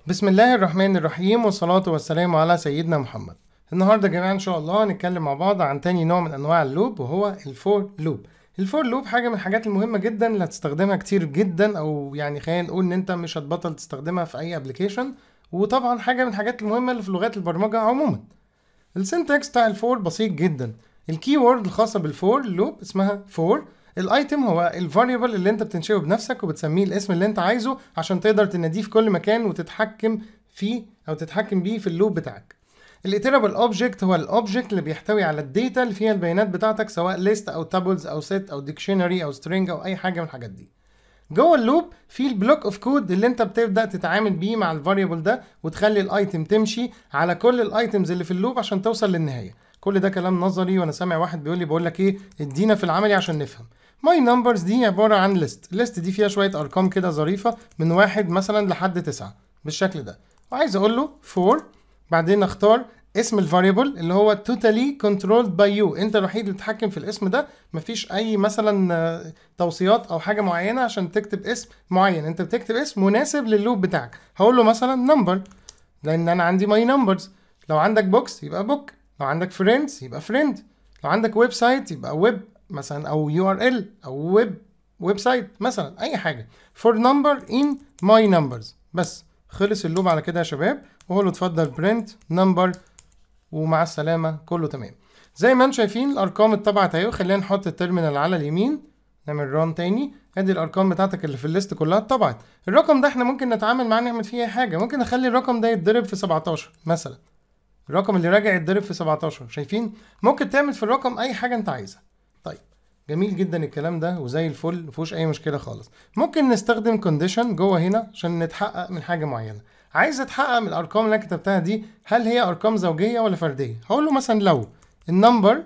بسم الله الرحمن الرحيم والصلاة والسلام على سيدنا محمد النهاردة يا جماعة إن شاء الله هنتكلم مع بعض عن تاني نوع من أنواع اللوب وهو الفور لوب الفور لوب حاجة من الحاجات المهمة جدا اللي هتستخدمها كتير جدا أو يعني خلينا نقول إن أنت مش هتبطل تستخدمها في أي ابلكيشن وطبعا حاجة من الحاجات المهمة اللي في لغات البرمجة عموما السنتكس بتاع الفور بسيط جدا الكي وورد الخاصة بالفور لوب اسمها فور الايتم هو الفاريبل اللي انت بتنشئه بنفسك وبتسميه الاسم اللي انت عايزه عشان تقدر تناديه في كل مكان وتتحكم فيه او تتحكم بيه في اللوب بتاعك الايترابل اوبجكت هو الاوبجكت اللي بيحتوي على الداتا اللي فيها البيانات بتاعتك سواء ليست او تابلز او سيت او ديكشنري او سترينج او اي حاجه من الحاجات دي جوه اللوب في البلوك اوف كود اللي انت بتبدا تتعامل بيه مع الفاريبل ده وتخلي الايتم تمشي على كل الايتمز اللي في اللوب عشان توصل للنهايه كل ده كلام نظري وانا سامع واحد بيقول لي بقول لك ايه ادينا في العملي عشان نفهم ماي نمبرز دي عباره عن ليست الليست دي فيها شويه ارقام كده ظريفه من واحد مثلا لحد تسعة بالشكل ده وعايز اقول له فور بعدين اختار اسم الفاريبل اللي هو totally controlled by you انت الوحيد اللي تتحكم في الاسم ده مفيش اي مثلا آه، توصيات او حاجه معينه عشان تكتب اسم معين انت بتكتب اسم مناسب لللوب بتاعك هقول له مثلا number لان انا عندي ماي نمبرز لو عندك بوكس يبقى بوك لو عندك فريندز يبقى فريند لو عندك ويب سايت يبقى ويب مثلا او يو ار ال او ويب ويب سايت مثلا اي حاجه for number in my numbers بس خلص اللوب على كده يا شباب وهو له اتفضل print number ومع السلامه كله تمام زي ما انتم شايفين الارقام اتطبعت اهي خلينا نحط التيرمينال على اليمين نعمل ران تاني ادي الارقام بتاعتك اللي في الليست كلها اتطبعت الرقم ده احنا ممكن نتعامل معاه نعمل فيه اي حاجه ممكن نخلي الرقم ده يتضرب في 17 مثلا الرقم اللي راجع يتضرب في 17 شايفين ممكن تعمل في الرقم اي حاجه انت عايزها طيب جميل جدا الكلام ده وزي الفل مفيهوش اي مشكله خالص ممكن نستخدم كونديشن جوه هنا عشان نتحقق من حاجه معينه عايز اتحقق من الارقام اللي انا كتبتها دي هل هي ارقام زوجيه ولا فرديه هقول له مثلا لو النمبر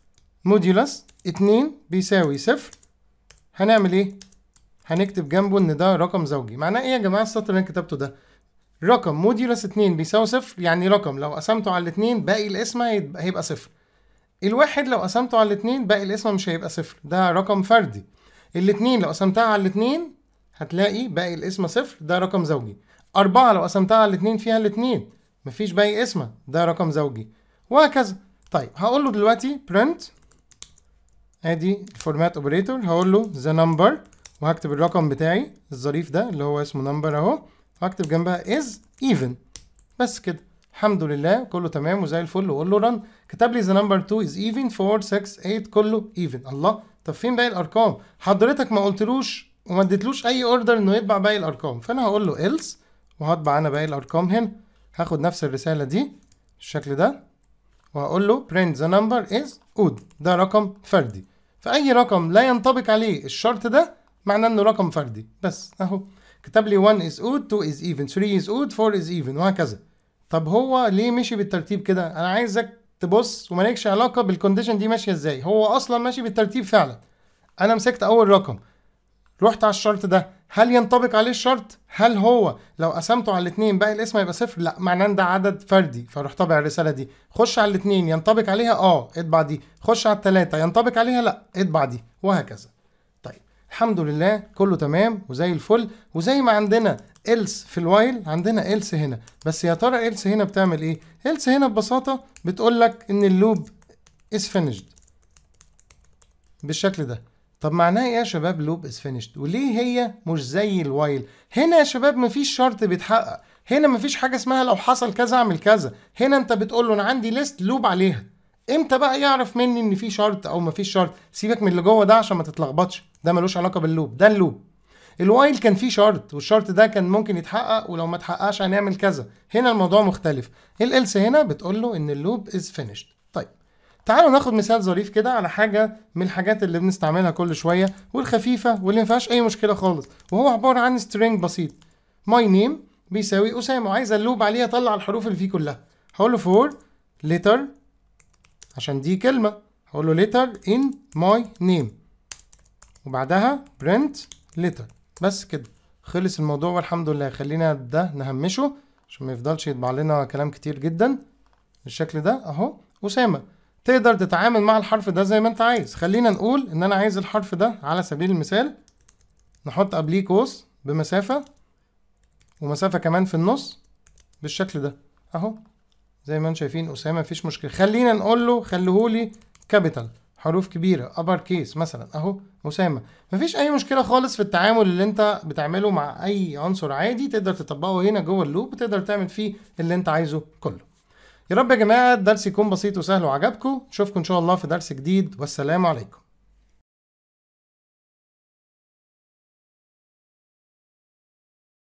موديولس 2 بيساوي صفر هنعمل ايه هنكتب جنبه ان ده رقم زوجي معناه ايه يا جماعه السطر اللي انا كتبته ده رقم موديولس 2 بيساوي صفر يعني رقم لو قسمته على الاتنين باقي القسمه هيبقى هيبقى صفر الواحد لو قسمته على الاتنين باقي القسمه مش هيبقى صفر ده رقم فردي الاتنين لو قسمتها على الاتنين هتلاقي باقي القسمه صفر ده رقم زوجي أربعة لو قسمتها على الاتنين فيها الاتنين مفيش باقي قسمه ده رقم زوجي وهكذا طيب هقول له دلوقتي print ادي الفورمات اوبريتور هقول له the number وهكتب الرقم بتاعي الظريف ده اللي هو اسمه نمبر اهو وهكتب جنبها is even بس كده الحمد لله كله تمام وزي الفل واقول له run كتب لي the number 2 is even 4 6 8 كله even الله طب فين باقي الارقام حضرتك ما قلتلوش وما اديتلوش اي اوردر انه يطبع باقي الارقام فانا هقول له else وهطبع انا باقي الارقام هنا هاخد نفس الرساله دي بالشكل ده وهقول له print the number is odd ده رقم فردي فأي رقم لا ينطبق عليه الشرط ده معناه إنه رقم فردي بس أهو كتب لي 1 is odd 2 is even 3 is odd 4 is even وهكذا طب هو ليه مشي بالترتيب كده أنا عايزك تبص ومالكش علاقة بالكونديشن دي ماشية إزاي هو أصلا ماشي بالترتيب فعلا أنا مسكت أول رقم رحت على الشرط ده هل ينطبق عليه الشرط؟ هل هو لو قسمته على الاثنين باقي الاسم هيبقى صفر؟ لا معناه ان ده عدد فردي فاروح طابع الرساله دي خش على الاثنين ينطبق عليها اه اطبع دي خش على الثلاثه ينطبق عليها لا اطبع دي وهكذا طيب الحمد لله كله تمام وزي الفل وزي ما عندنا else في الوايل عندنا else هنا بس يا ترى else هنا بتعمل ايه else هنا ببساطه بتقول لك ان اللوب is finished بالشكل ده طب معناها ايه يا شباب لوب از فينيشد وليه هي مش زي الوايل هنا يا شباب مفيش شرط بيتحقق هنا مفيش حاجه اسمها لو حصل كذا اعمل كذا هنا انت بتقول له انا عندي ليست لوب عليها امتى بقى يعرف مني ان في شرط او مفيش شرط سيبك من اللي جوه ده عشان ما تتلخبطش ده ملوش علاقه باللوب ده اللوب الوايل كان فيه شرط والشرط ده كان ممكن يتحقق ولو ما اتحققش هنعمل كذا هنا الموضوع مختلف الالس هنا بتقول له ان اللوب از فينيشد طيب تعالوا ناخد مثال ظريف كده على حاجة من الحاجات اللي بنستعملها كل شوية والخفيفة واللي مفيهاش أي مشكلة خالص وهو عبارة عن string بسيط my name بيساوي أسامة وعايز اللوب عليه أطلع الحروف اللي فيه كلها هقول له for letter عشان دي كلمة هقول له letter in my name وبعدها print letter بس كده خلص الموضوع والحمد لله خلينا ده نهمشه عشان ما يفضلش يطبع لنا كلام كتير جدا بالشكل ده اهو أسامة تقدر تتعامل مع الحرف ده زي ما انت عايز خلينا نقول ان انا عايز الحرف ده على سبيل المثال نحط قبليه قوس بمسافة ومسافة كمان في النص بالشكل ده اهو زي ما انتم شايفين اسامه مفيش مشكله خلينا نقول له خليهولي كابيتال حروف كبيره ابر كيس مثلا اهو اسامه مفيش اي مشكله خالص في التعامل اللي انت بتعمله مع اي عنصر عادي تقدر تطبقه هنا جوه اللوب وتقدر تعمل فيه اللي انت عايزه كله يا رب يا جماعه الدرس يكون بسيط وسهل وعجبكم نشوفكم ان شاء الله في درس جديد والسلام عليكم